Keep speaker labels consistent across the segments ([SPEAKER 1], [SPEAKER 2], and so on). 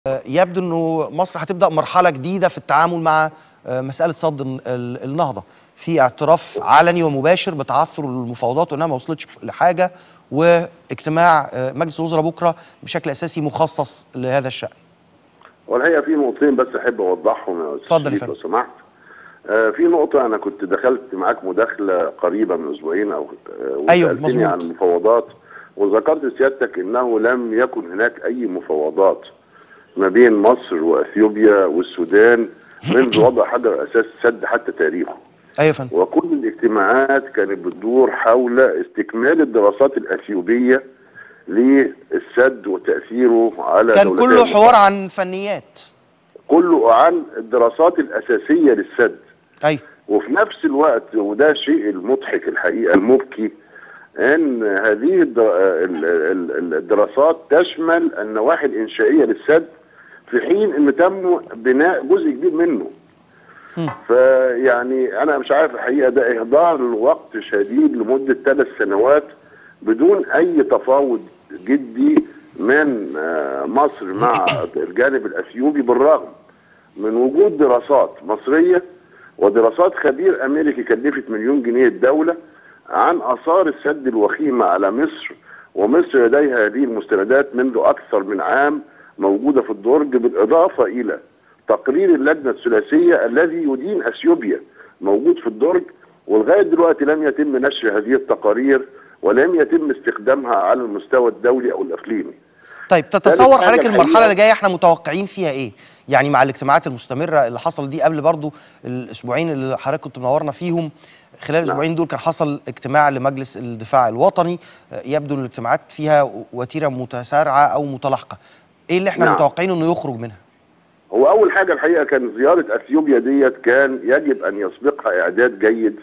[SPEAKER 1] يبدو انه مصر هتبدا مرحله جديده في التعامل مع مساله صد ال- النهضه في اعتراف علني ومباشر بتعثر المفاوضات وانها ما وصلتش لحاجه واجتماع مجلس الوزراء بكره بشكل اساسي مخصص لهذا الشان.
[SPEAKER 2] والحقيقه في نقطتين بس احب اوضحهم يا استاذ
[SPEAKER 1] اتفضل يا
[SPEAKER 2] شريف لو
[SPEAKER 1] فندم.
[SPEAKER 2] سمحت. آه في نقطة أنا كنت دخلت معاك مداخلة قريبة من أسبوعين أو آه
[SPEAKER 1] أيوة،
[SPEAKER 2] وسألتني
[SPEAKER 1] مظبوط.
[SPEAKER 2] عن المفاوضات وذكرت سيادتك أنه لم يكن هناك أي مفاوضات ما بين مصر وأثيوبيا والسودان منذ وضع حجر أساس سد حتى تاريخه
[SPEAKER 1] ايوه يا فندم
[SPEAKER 2] وكل الاجتماعات كانت بتدور حول استكمال الدراسات الأثيوبية للسد وتأثيره على
[SPEAKER 1] كان
[SPEAKER 2] دولتين
[SPEAKER 1] كله حوار عن فنيات.
[SPEAKER 2] كله عن الدراسات الأساسية للسد
[SPEAKER 1] ايوه
[SPEAKER 2] وفي نفس الوقت وده الشيء المضحك الحقيقه المبكي ان هذه الد- ال- ال- ال- الدراسات تشمل النواحي الانشائيه للسد في حين ان تم بناء جزء كبير منه
[SPEAKER 1] مم.
[SPEAKER 2] فيعني انا مش عارف الحقيقه ده اهدار الوقت شديد لمده ثلاث سنوات بدون اي تفاوض جدي من آه، مصر مع الجانب الاثيوبي بالرغم من وجود دراسات مصريه ودراسات خبير امريكي كلفت مليون جنيه الدوله عن اثار السد الوخيمه على مصر ومصر لديها هذه المستندات منذ اكثر من عام موجوده في الدرج بالاضافه الى تقرير اللجنه الثلاثيه الذي يدين اثيوبيا موجود في الدرج ولغايه دلوقتي لم يتم نشر هذه التقارير ولم يتم استخدامها على المستوى الدولي او الاقليمي.
[SPEAKER 1] طيب
[SPEAKER 2] ثالث
[SPEAKER 1] تتصور
[SPEAKER 2] حاجة
[SPEAKER 1] حضرتك المرحله
[SPEAKER 2] الحقيقة-
[SPEAKER 1] اللي جايه احنا متوقعين فيها ايه؟ يعني مع الاجتماعات المستمره اللي حصل دي قبل برضو الاسبوعين اللي حضرتك كنت منورنا فيهم خلال الاسبوعين دول كان حصل اجتماع لمجلس الدفاع الوطني آه، يبدو ان الاجتماعات فيها وتيره متسارعه او متلاحقه. ايه اللي احنا
[SPEAKER 2] نعم.
[SPEAKER 1] متوقعين انه يخرج منها؟
[SPEAKER 2] هو اول حاجه الحقيقه كان زياره اثيوبيا ديت كان يجب ان يسبقها اعداد جيد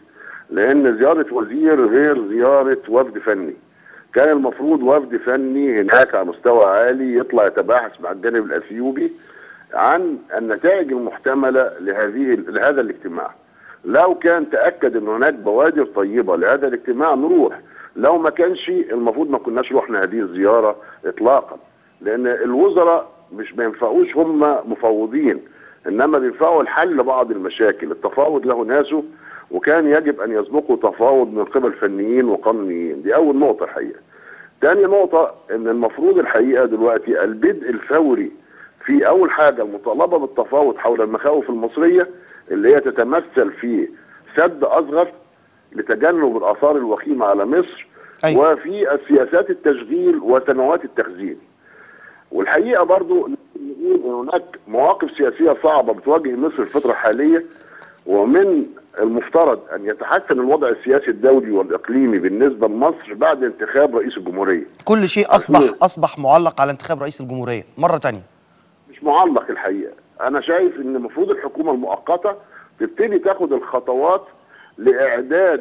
[SPEAKER 2] لان زياره وزير غير زياره وفد فني كان المفروض وفد فني هناك على مستوى عالي يطلع يتباحث مع الجانب الاثيوبي عن النتائج المحتمله لهذه لهذا الاجتماع لو كان تاكد ان هناك بوادر طيبه لهذا الاجتماع نروح لو ما كانش المفروض ما كناش رحنا هذه الزياره اطلاقا لان الوزراء مش ما ينفعوش هم مفوضين انما بينفعوا الحل بعض المشاكل التفاوض له ناسه وكان يجب ان يسبقوا تفاوض من قبل فنيين وقانونيين دي اول نقطه الحقيقه تاني نقطه ان المفروض الحقيقه دلوقتي البدء الفوري في اول حاجه المطالبه بالتفاوض حول المخاوف المصريه اللي هي تتمثل في سد اصغر لتجنب الاثار الوخيمه على مصر
[SPEAKER 1] أيوة.
[SPEAKER 2] وفي السياسات التشغيل وسنوات التخزين والحقيقه برضو نقول ان هناك مواقف سياسيه صعبه بتواجه مصر في الفتره الحاليه ومن المفترض ان يتحسن الوضع السياسي الدولي والاقليمي بالنسبه لمصر بعد انتخاب رئيس الجمهوريه
[SPEAKER 1] كل شيء اصبح
[SPEAKER 2] أكيد.
[SPEAKER 1] اصبح معلق على انتخاب رئيس الجمهوريه مره تانية.
[SPEAKER 2] مش معلق الحقيقه انا شايف ان المفروض الحكومه المؤقته تبتدي تاخد الخطوات لاعداد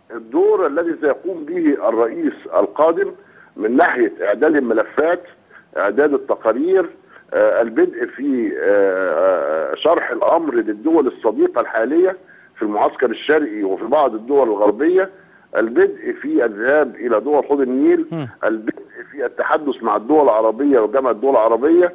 [SPEAKER 2] الدور الذي سيقوم به الرئيس القادم من ناحيه اعداد الملفات اعداد التقارير آه، البدء في آه، آه، شرح الامر للدول الصديقه الحاليه في المعسكر الشرقي وفي بعض الدول الغربيه البدء في الذهاب الى دول حوض النيل
[SPEAKER 1] مم.
[SPEAKER 2] البدء في التحدث مع الدول العربيه وجامعه الدول العربيه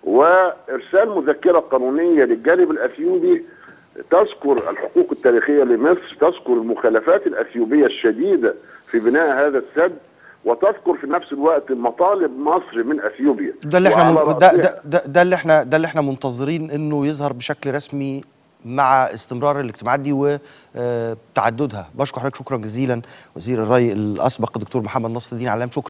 [SPEAKER 2] وارسال مذكره قانونيه للجانب الاثيوبي تذكر الحقوق التاريخيه لمصر تذكر المخالفات الاثيوبيه الشديده في بناء هذا السد وتذكر في نفس الوقت مطالب مصر من اثيوبيا
[SPEAKER 1] ده اللي احنا
[SPEAKER 2] وعلى
[SPEAKER 1] من... ده,
[SPEAKER 2] رأسها-
[SPEAKER 1] ده, ده, ده اللي احنا ده اللي احنا منتظرين انه يظهر بشكل رسمي مع استمرار الاجتماعات دي وتعددها بشكر حضرتك شكرا جزيلا وزير الري الاسبق الدكتور محمد نصر الدين علام شكرا